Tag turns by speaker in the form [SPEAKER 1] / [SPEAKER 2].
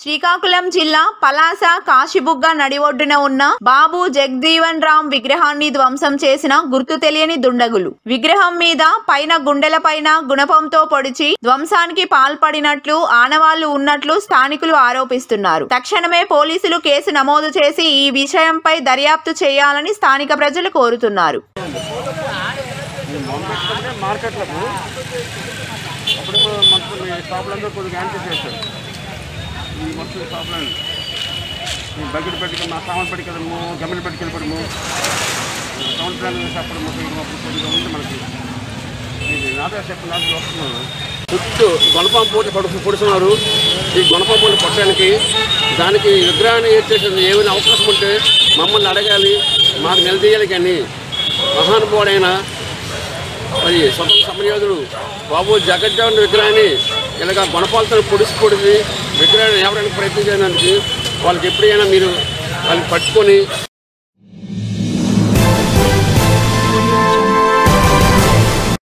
[SPEAKER 1] శ్రీకాకుళం జిల్లా పలాస కాశీబుగ్గ నడి ఒడ్డున ఉన్న బాబు జగదీవన్ రామ్ విగ్రహాన్ని ధ్వంసం చేసిన గుర్తు తెలియని దుండగులు విగ్రహం మీద పైన గుండెల పైన గుణపంతో పొడిచి ధ్వంసానికి పాల్పడినట్లు ఆనవాళ్లు ఉన్నట్లు స్థానికులు ఆరోపిస్తున్నారు తక్షణమే పోలీసులు కేసు నమోదు చేసి ఈ విషయంపై దర్యాప్తు చేయాలని స్థానిక ప్రజలు కోరుతున్నారు
[SPEAKER 2] పంపించుకుంటే మార్కెట్లకు అప్పుడు మొత్తం మీ షాపులందరూ కొద్దిగా యాంటీ చేస్తారు ఈ మొత్తం షాపులని ఈ బకెట్ పెట్టుకుని మా సామాన్ పెట్టుకెళ్ళము గమ్మెలు పెట్టుకెళ్ళిపోవడము కౌంటర్ చెప్పడం అప్పుడు కొద్దిగా ఉంది మనకి ఇది నాదే చెప్పి నాకు వస్తున్నాను చుట్టూ గొనపం పోటీ పడు పొడుస్తున్నారు ఈ గొనపం పోటీ పట్టడానికి దానికి విగ్రహాన్ని ఏర్చేసింది ఏమైనా అవకాశం ఉంటే మమ్మల్ని అడగాలి మాకు నిలదీయాలి కానీ మహానుభావుడైన మరి స్వతంత్ర సమరయోధుడు బాబు జగజ్జీవన్ విగ్రహాన్ని ఇలాగ గుణపాలతో పొడిసి పొడిసి విగ్రహాన్ని ఎవరైనా ప్రయత్నం చేయడానికి వాళ్ళకి ఎప్పుడైనా మీరు వాళ్ళని పట్టుకొని